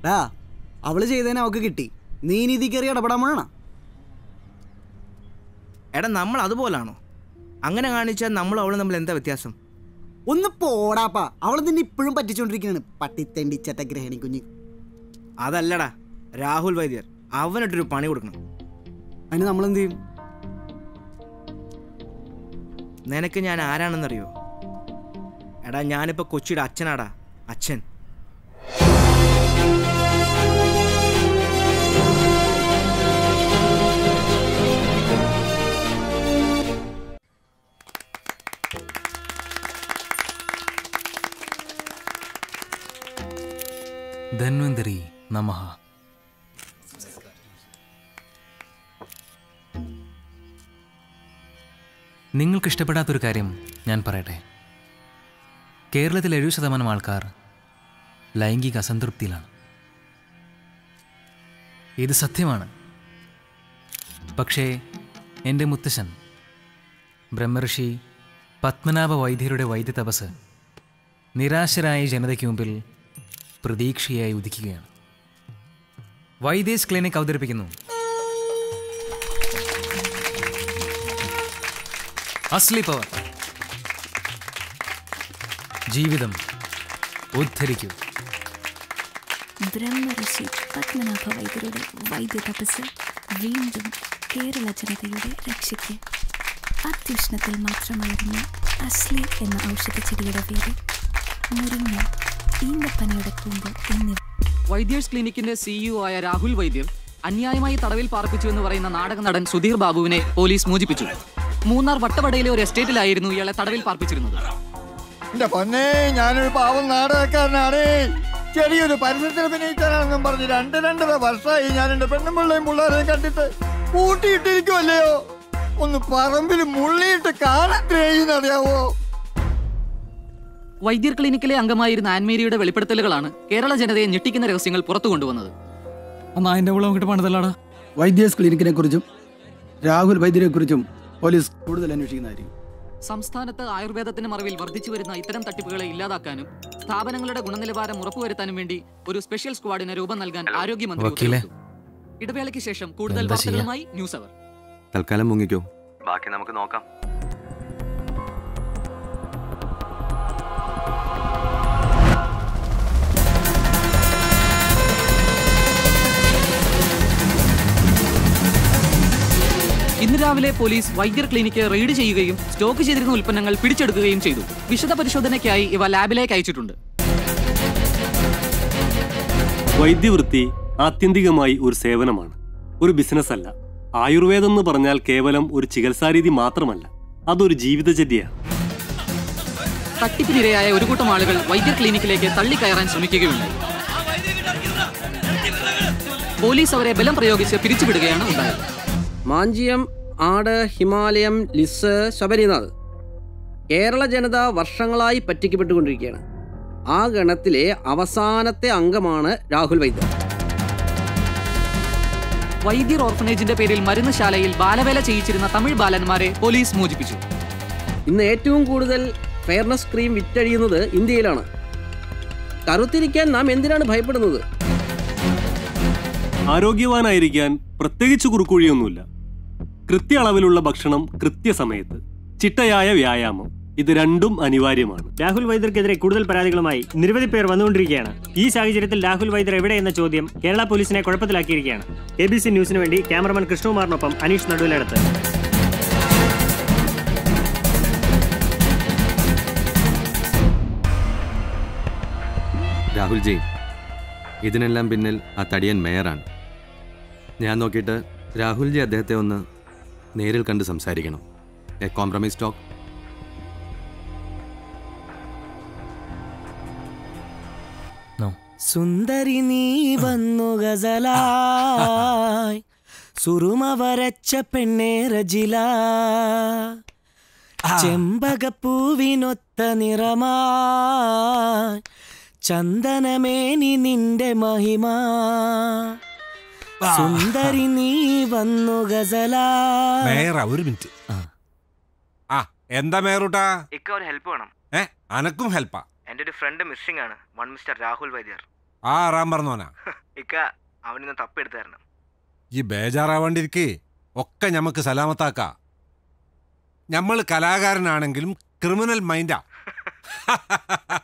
ഡാ അവള് ചെയ്തതിന് അവക്ക് കിട്ടി നീ ഇനി ഇതിൽ കയറി ഇടപെടാൻ വേണം എടാ നമ്മൾ അതുപോലാണോ അങ്ങനെ കാണിച്ചാൽ നമ്മൾ അവളും തമ്മിൽ എന്താ വ്യത്യാസം ഒന്ന് പോടാപ്പാ അവള് നിന്നെ ഇപ്പോഴും പറ്റിച്ചോണ്ടിരിക്കുകയാണ് പട്ടിത്തെണ്ടി ചത്ത ഗ്രഹണി കുഞ്ഞ് അതല്ലടാ രാഹുൽ വൈദ്യർ അവനിട്ടൊരു പണി കൊടുക്കണം അതിന് നമ്മൾ എന്ത് ചെയ്യും നിനക്ക് ഞാൻ ആരാണെന്നറിയോ എടാ ഞാനിപ്പോൾ കൊച്ചിയുടെ അച്ഛനാടാ അച്ഛൻ ധന്വന്തരി നമഃ നിങ്ങൾക്ക് ഇഷ്ടപ്പെടാത്തൊരു കാര്യം ഞാൻ പറയട്ടെ കേരളത്തിൽ എഴുപത് ശതമാനം ആൾക്കാർ ലൈംഗിക അസംതൃപ്തിയിലാണ് ഇത് സത്യമാണ് പക്ഷേ എൻ്റെ മുത്തശ്ശൻ ബ്രഹ്മർഷി പത്മനാഭ വൈദ്യരുടെ വൈദ്യ തപസ് നിരാശരായ ജനതയ്ക്ക് മുമ്പിൽ പ്രതീക്ഷയായി ഉദിക്കുകയാണ് വൈദ്യേഷ് ക്ലിനിക് അവതരിപ്പിക്കുന്നു അസ്ലി പവർ ജീവിതം ഉദ്ധരിക്കൂ ബ്രഹ്മഋഷി പത്മനാഭ വൈദ്യരുടെ വൈദ്യ തപസ് വീണ്ടും കേരള ജനതയുടെ രക്ഷയ്ക്ക് അത്യുഷ്ണത്തിൽ മാത്രമായിരുന്ന അസ്ലി എന്ന ഔഷധച്ചെടിയുടെ പേര് മുരിങ്ങ ഈന്തപ്പനയുടെ കൂമ്പ് എന്നിവ വൈദ്യേഴ്സ് ക്ലിനിക്കിന്റെ സിഇഒ ആയ രാഹുൽ വൈദ്യർ അന്യായമായി തടവിൽ പാർപ്പിച്ചു എന്ന് പറയുന്ന നാടക നടൻ സുധീർ ബാബുവിനെ പോലീസ് മോചിപ്പിച്ചു മൂന്നാർ വട്ടവടയിലെ ഒരു എസ്റ്റേറ്റിലായിരുന്നു ഇയാളെ തടവിൽ പാർപ്പിച്ചിരുന്നത് എന്റെ പൊന്നേ ഞാനൊരു പാവം നാടകക്കാരനാണേ ചെറിയൊരു പരസ്യത്തിൽ അഭിനയിക്കാനാണെന്നും പറഞ്ഞ് രണ്ട് രണ്ടര വർഷമായി ഞാൻ എന്റെ പെണ്ണും പിള്ളയും പിള്ളേരെയും കണ്ടിട്ട് കൂട്ടിയിട്ടിരിക്കുമല്ലയോ ഒന്ന് പറമ്പിൽ മുള്ളിയിട്ട് കാണത്രേന്നറിയാവോ വൈദ്യർ ക്ലിനിക്കിലെ അംഗമായിരുന്ന ആൻമേരിയുടെ വെളിപ്പെടുത്തലുകളാണ് കേരള ജനതയെ ഞെട്ടിക്കുന്ന രഹസ്യങ്ങൾ പുറത്തു കൊണ്ടുവന്നത് നായന്റെ വിളവ് കിട്ടി പണിതല്ലാടാ വൈദ്യേഴ്സ് ക്ലിനിക്കിനെ കുറിച്ചും രാഹുൽ വൈദ്യരെ കുറിച്ചും പോലീസ് കൂടുതൽ അന്വേഷിക്കുന്നതായിരിക്കും സംസ്ഥാനത്ത് ആയുർവേദത്തിന്റെ മറവിൽ വർദ്ധിച്ചു വരുന്ന ഇത്തരം തട്ടിപ്പുകളെ ഇല്ലാതാക്കാനും സ്ഥാപനങ്ങളുടെ ഗുണനിലവാരം ഉറപ്പുവരുത്താനും വേണ്ടി ഒരു സ്പെഷ്യൽ സ്ക്വാഡിന് രൂപം നൽകാൻ ആരോഗ്യമന്ത്രി വക്കീലെ. ഉത്തരവിട്ടു. ഇടവേളയ്ക്ക് ശേഷം കൂടുതൽ എന്താ ചെയ്യാ? വാർത്തകളുമായി ന്യൂസ് അവർ തൽക്കാലം മുങ്ങിക്കോ ബാക്കി നമുക്ക് നോക്കാം ഇന്ന് രാവിലെ പോലീസ് വൈദ്യർ ക്ലിനിക്ക് റെയ്ഡ് ചെയ്യുകയും സ്റ്റോക്ക് ചെയ്തിരുന്ന ഉൽപ്പന്നങ്ങൾ പിടിച്ചെടുക്കുകയും ചെയ്തു വിശദ പരിശോധനയ്ക്കായി ഇവ ലാബിലേക്ക് അയച്ചിട്ടുണ്ട് വൈദ്യവൃത്തി ആത്യന്തികമായി ഒരു സേവനമാണ് ഒരു ബിസിനസ് അല്ല ആയുർവേദം എന്ന് പറഞ്ഞാൽ കേവലം ഒരു ചികിത്സാരീതി മാത്രമല്ല അതൊരു ജീവിതചര്യയാണ് തട്ടിപ്പിനിരയായ ഒരു കൂട്ടം ആളുകൾ വൈദ്യർ ക്ലിനിക്കിലേക്ക് തള്ളിക്കയറാൻ ശ്രമിക്കുകയുണ്ടായി പോലീസ് അവരെ ബലം പ്രയോഗിച്ച് പിരിച്ചുവിടുകയാണ് ഉണ്ടായത് മാഞ്ചിയം ആട് ഹിമാലയം ലിസ് ശബരിനാഥ് കേരള ജനത വർഷങ്ങളായി പറ്റിക്കപ്പെട്ടുകൊണ്ടിരിക്കുകയാണ് ആ ഗണത്തിലെ അവസാനത്തെ അംഗമാണ് രാഹുൽ വൈദ്യർ വൈദ്യർ ഓർഫനേജിന്റെ പേരിൽ മരുന്നുശാലയിൽ ബാലവേല ചെയ്യിച്ചിരുന്ന തമിഴ് ബാലന്മാരെ പോലീസ് മോചിപ്പിച്ചു ഇന്ന് ഏറ്റവും കൂടുതൽ ഫെയർനെസ് ക്രീം വിറ്റഴിയുന്നത് ഇന്ത്യയിലാണ് കറുത്തിരിക്കാൻ നാം എന്തിനാണ് ഭയപ്പെടുന്നത് ആരോഗ്യവാനായിരിക്കാൻ പ്രത്യേകിച്ച് കുറുക്കുഴിയൊന്നുമില്ല കൃത്യ അളവിലുള്ള ഭക്ഷണം കൃത്യസമയത്ത് ചിട്ടയായ വ്യായാമം ഇത് രണ്ടും അനിവാര്യമാണ് രാഹുൽ വൈദ്യർക്കെതിരെ കൂടുതൽ പരാതികളുമായി നിരവധി പേർ വന്നുകൊണ്ടിരിക്കുകയാണ് ഈ സാഹചര്യത്തിൽ രാഹുൽ വൈദ്യർ എവിടെ എന്ന ചോദ്യം കേരള പോലീസിനെ കുഴപ്പത്തിലാക്കിയിരിക്കുകയാണ് എ ബി സി ന്യൂസിന് വേണ്ടി ക്യാമറമാൻ കൃഷ്ണകുമാറിനൊപ്പം അനീഷ് നടുവിലടുത്ത് രാഹുൽ ജി ഇതിനെല്ലാം പിന്നിൽ ആ തടിയൻ മേയറാണ് ഞാൻ നോക്കിയിട്ട് രാഹുൽ ജി അദ്ദേഹത്തെ ഒന്ന് നേരിൽ കണ്ട് സംസാരിക്കണം എ കോംപ്രമൈസ് ടോക്ക് സുന്ദരി നീ വന്നു ഗസലായി സുറുമ വരച്ച പെണ്ണേ റജില ചെമ്പകപ്പൂവിനൊത്ത നിറമായി ചന്ദനമേനി നിന്റെ മഹിമ സുന്ദരി നീ വന്നു ഗസലാ മേയറാ ഒരു മിനിറ്റ് ആ എന്താ മേയറൂട്ടാ ഇക്ക ഒരു ഹെൽപ്പ് വേണം ഏ അനക്കും ഹെൽപ്പാ എൻ്റെ ഒരു ഫ്രണ്ട് മിസ്സിംഗ് ആണ് വൺ മിസ്റ്റർ രാഹുൽ വൈദ്യർ ആ ആറാൻ പറഞ്ഞോനാ ഇക്ക അവനിന്ന് തപ്പെടുത്തു തരണം ഈ ബേജാറാവേണ്ടിരിക്കേ ഒക്കെ ഞമ്മക്ക് സലാമത്താക്ക ഞമ്മൾ കലാകാരനാണെങ്കിലും ക്രിമിനൽ മൈൻഡാ